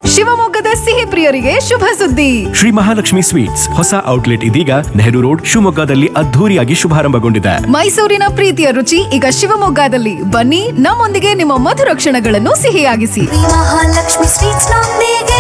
ಶಿವಮೊಗ್ಗದ ಸಿಹಿ ಪ್ರಿಯರಿಗೆ ಶುಭ ಸುದ್ದಿ ಶ್ರೀ ಮಹಾಲಕ್ಷ್ಮಿ ಸ್ವೀಟ್ಸ್ ಹೊಸ ಔಟ್ಲೆಟ್ ಇದೀಗ ನೆಹರು ರೋಡ್ ಶಿವಮೊಗ್ಗದಲ್ಲಿ ಅದ್ಧೂರಿಯಾಗಿ ಶುಭಾರಂಭಗೊಂಡಿದೆ ಮೈಸೂರಿನ ಪ್ರೀತಿಯ ರುಚಿ ಈಗ ಶಿವಮೊಗ್ಗದಲ್ಲಿ ಬನ್ನಿ ನಮ್ಮೊಂದಿಗೆ ನಿಮ್ಮ ಮಧುರ ಕ್ಷಣಗಳನ್ನು ಸಿಹಿಯಾಗಿಸಿ ಮಹಾಲಕ್ಷ್ಮಿ ಸ್ವೀಟ್ಸ್ ನೊಂದಿಗೆ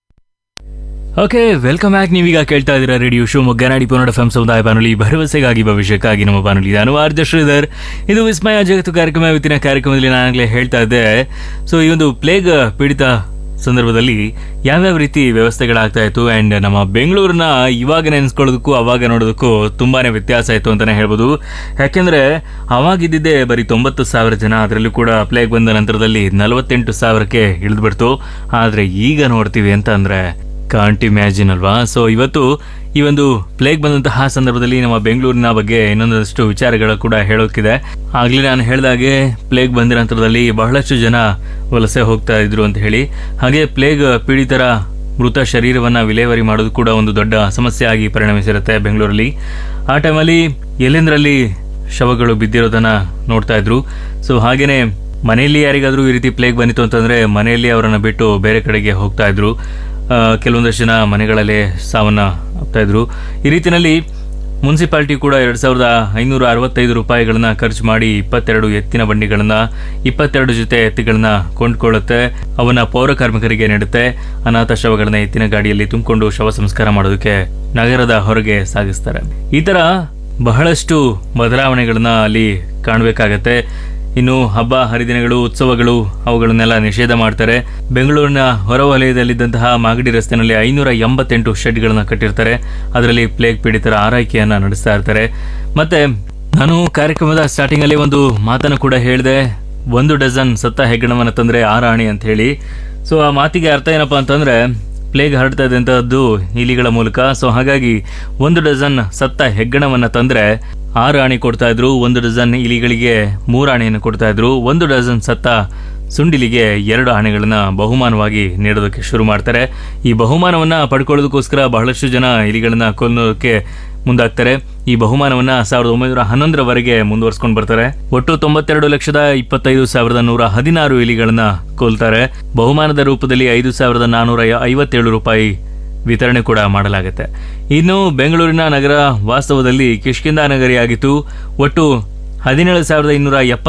ಓಕೆ ವೆಲ್ಕಮ್ ಬ್ಯಾಕ್ ನೀವೀಗ ಕೇಳ್ತಾ ಇದ್ದೀರಾ ರೇಡಿಯೋ ಶಿವಮೊಗ್ಗ ನಾಡಿ ಪುನಡ ಎಫ್ ಸಮುದಾಯ ಬಾನುಲಿ ಭರವಸೆಗಾಗಿ ಭವಿಷ್ಯಕ್ಕಾಗಿ ನಮ್ಮ ಬಾನುಲಿ ನಾನು ಆರ್ಜ ಶ್ರೀಧರ್ ಇದು ವಿಸ್ಮಯ ಜಗತ್ತು ಕಾರ್ಯಕ್ರಮ ಇವತ್ತಿನ ಕಾರ್ಯಕ್ರಮದಲ್ಲಿ ನಾನಾಗಲೇ ಹೇಳ್ತಾ ಇದ್ದೆ ಸೊ ಈ ಒಂದು ಪ್ಲೇಗ್ ಪೀಡಿತ ಸಂದರ್ಭದಲ್ಲಿ ಯಾವ್ಯಾವ ರೀತಿ ವ್ಯವಸ್ಥೆಗಳಾಗ್ತಾ ಇತ್ತು ಆ್ಯಂಡ್ ನಮ್ಮ ಬೆಂಗಳೂರನ್ನ ಇವಾಗ ನೆನೆಸ್ಕೊಳ್ಳೋದಕ್ಕೂ ಅವಾಗ ನೋಡೋದಕ್ಕೂ ತುಂಬಾನೇ ವ್ಯತ್ಯಾಸ ಆಯಿತು ಅಂತಲೇ ಹೇಳ್ಬೋದು ಯಾಕೆಂದರೆ ಅವಾಗಿದ್ದಿದ್ದೇ ಬರೀ ತೊಂಬತ್ತು ಸಾವಿರ ಜನ ಅದರಲ್ಲೂ ಕೂಡ ಪ್ಲೇಗ್ ಬಂದ ನಂತರದಲ್ಲಿ ನಲವತ್ತೆಂಟು ಸಾವಿರಕ್ಕೆ ಇಳಿದ್ಬಿಡ್ತು ಆದರೆ ಈಗ ನೋಡ್ತೀವಿ ಅಂತ ಅಂದರೆ ಕಾಂಟ್ ಇಮ್ಯಾಜಿನ್ ಅಲ್ವಾ ಸೊ ಇವತ್ತು ಈ ಒಂದು ಪ್ಲೇಗ್ ಬಂದಂತಹ ಸಂದರ್ಭದಲ್ಲಿ ನಮ್ಮ ಬೆಂಗಳೂರಿನ ಬಗ್ಗೆ ಇನ್ನೊಂದಷ್ಟು ವಿಚಾರಗಳು ಕೂಡ ಹೇಳೋಕ್ಕಿದೆ ಆಗ್ಲೇ ನಾನು ಹೇಳಿದಾಗೆ ಪ್ಲೇಗ್ ಬಂದ ನಂತರದಲ್ಲಿ ಬಹಳಷ್ಟು ಜನ ವಲಸೆ ಹೋಗ್ತಾ ಇದ್ರು ಅಂತ ಹೇಳಿ ಹಾಗೆ ಪ್ಲೇಗ್ ಪೀಡಿತರ ಮೃತ ಶರೀರವನ್ನ ವಿಲೇವಾರಿ ಮಾಡೋದು ಕೂಡ ಒಂದು ದೊಡ್ಡ ಸಮಸ್ಯೆ ಆಗಿ ಪರಿಣಮಿಸಿರುತ್ತೆ ಬೆಂಗಳೂರಲ್ಲಿ ಆ ಟೈಮಲ್ಲಿ ಎಲ್ಲೆಂದರಲ್ಲಿ ಶವಗಳು ಬಿದ್ದಿರೋದನ್ನ ನೋಡ್ತಾ ಇದ್ರು ಸೊ ಹಾಗೇನೆ ಮನೆಯಲ್ಲಿ ಯಾರಿಗಾದ್ರೂ ಈ ರೀತಿ ಪ್ಲೇಗ್ ಬಂದಿತ್ತು ಅಂತಂದ್ರೆ ಮನೆಯಲ್ಲಿ ಅವರನ್ನ ಬಿಟ್ಟು ಬೇರೆ ಕಡೆಗೆ ಹೋಗ್ತಾ ಇದ್ರು ಆ, ಕೆಲವೊಂದಷ್ಟು ಜನ ಮನೆಗಳಲ್ಲೇ ಸಾವನ್ನ ಆಗ್ತಾ ಇದ್ರು ಈ ರೀತಿಯಲ್ಲಿ ಮುನ್ಸಿಪಾಲಿಟಿ ಕೂಡ ಎರಡ್ ಸಾವಿರದ ಐನೂರ ಅರವತ್ತೈದು ರೂಪಾಯಿಗಳನ್ನ ಖರ್ಚು ಮಾಡಿ ಇಪ್ಪತ್ತೆರಡು ಎತ್ತಿನ ಬಂಡಿಗಳನ್ನ ಇಪ್ಪತ್ತೆರಡು ಜೊತೆ ಎತ್ತಿಗಳನ್ನ ಕೊಂಡ್ಕೊಳ್ಳುತ್ತೆ ಅವನ್ನ ಪೌರ ಕಾರ್ಮಿಕರಿಗೆ ನೀಡುತ್ತೆ ಅನಾಥ ಶವಗಳನ್ನ ಎತ್ತಿನ ಗಾಡಿಯಲ್ಲಿ ತುಂಬಿಕೊಂಡು ಶವ ಸಂಸ್ಕಾರ ಮಾಡೋದಕ್ಕೆ ನಗರದ ಹೊರಗೆ ಸಾಗಿಸ್ತಾರೆ ಈ ತರ ಬಹಳಷ್ಟು ಬದಲಾವಣೆಗಳನ್ನ ಅಲ್ಲಿ ಕಾಣಬೇಕಾಗತ್ತೆ ಇನ್ನು ಹಬ್ಬ ಹರಿದಿನಗಳು ಉತ್ಸವಗಳು ಅವುಗಳನ್ನೆಲ್ಲ ನಿಷೇಧ ಮಾಡ್ತಾರೆ ಬೆಂಗಳೂರಿನ ಹೊರವಲಯದಲ್ಲಿದ್ದಂತಹ ಮಾಗಡಿ ರಸ್ತೆಯಲ್ಲಿ ಐನೂರ ಎಂಬತ್ತೆಂಟು ಶೆಡ್ಗಳನ್ನ ಕಟ್ಟಿರ್ತಾರೆ ಅದರಲ್ಲಿ ಪ್ಲೇಗ್ ಪೀಡಿತರ ಆರೈಕೆಯನ್ನ ನಡೆಸ್ತಾ ಇರ್ತಾರೆ ಮತ್ತೆ ನಾನು ಕಾರ್ಯಕ್ರಮದ ಸ್ಟಾರ್ಟಿಂಗ್ ಅಲ್ಲಿ ಒಂದು ಮಾತನ್ನು ಕೂಡ ಹೇಳಿದೆ ಒಂದು ಡಜನ್ ಸತ್ತ ಹೆಗ್ಗಣವನ್ನ ತಂದ್ರೆ ಆರಾಣಿ ಅಂತ ಹೇಳಿ ಸೊ ಆ ಮಾತಿಗೆ ಅರ್ಥ ಏನಪ್ಪಾ ಅಂತಂದ್ರೆ ಪ್ಲೇಗ್ ಹರಡ್ತಾ ಇದ್ದಂತಹದ್ದು ಇಲಿಗಳ ಮೂಲಕ ಸೊ ಹಾಗಾಗಿ ಒಂದು ಡಜನ್ ಸತ್ತ ಹೆಗ್ಗಣವನ್ನ ತಂದ್ರೆ ಆರು ಆಣೆ ಕೊಡ್ತಾ ಇದ್ರು ಒಂದು ಡಜನ್ ಇಲಿಗಳಿಗೆ ಮೂರು ಆಣೆಯನ್ನು ಕೊಡ್ತಾ ಇದ್ರು ಒಂದು ಡಜನ್ ಸತ್ತ ಸುಂಡಿಲಿಗೆ ಎರಡು ಆಣೆಗಳನ್ನ ಬಹುಮಾನವಾಗಿ ನೀಡೋದಕ್ಕೆ ಶುರು ಮಾಡ್ತಾರೆ ಈ ಬಹುಮಾನವನ್ನ ಪಡ್ಕೊಳ್ಳೋದಕ್ಕೋಸ್ಕರ ಬಹಳಷ್ಟು ಜನ ಇಲಿಗಳನ್ನ ಕೊಲ್ಲೋದಕ್ಕೆ ಮುಂದಾಗ್ತಾರೆ ಈ ಬಹುಮಾನವನ್ನ ಸಾವಿರದ ಒಂಬೈನೂರ ಹನ್ನೊಂದರವರೆಗೆ ಮುಂದುವರ್ಸ್ಕೊಂಡು ಬರ್ತಾರೆ ಒಟ್ಟು ತೊಂಬತ್ತೆರಡು ಲಕ್ಷದ ಇಪ್ಪತ್ತೈದು ಸಾವಿರದ ನೂರ ಹದಿನಾರು ಇಲಿಗಳನ್ನ ಕೊಲ್ತಾರೆ ಬಹುಮಾನದ ರೂಪದಲ್ಲಿ ಐದು ಸಾವಿರದ ನಾನೂರ ಐವತ್ತೇಳು ರೂಪಾಯಿ ವಿತರಣೆ ಕೂಡ ಮಾಡಲಾಗುತ್ತೆ ಇನ್ನು ಬೆಂಗಳೂರಿನ ನಗರ ವಾಸ್ತವದಲ್ಲಿ ಕಿಷ್ಕಿಂದ ನಗರಿಯಾಗಿತ್ತು ಒಟ್ಟು ಹದಿನೇಳು ಸಾವಿರದ ಇನ್ನೂರ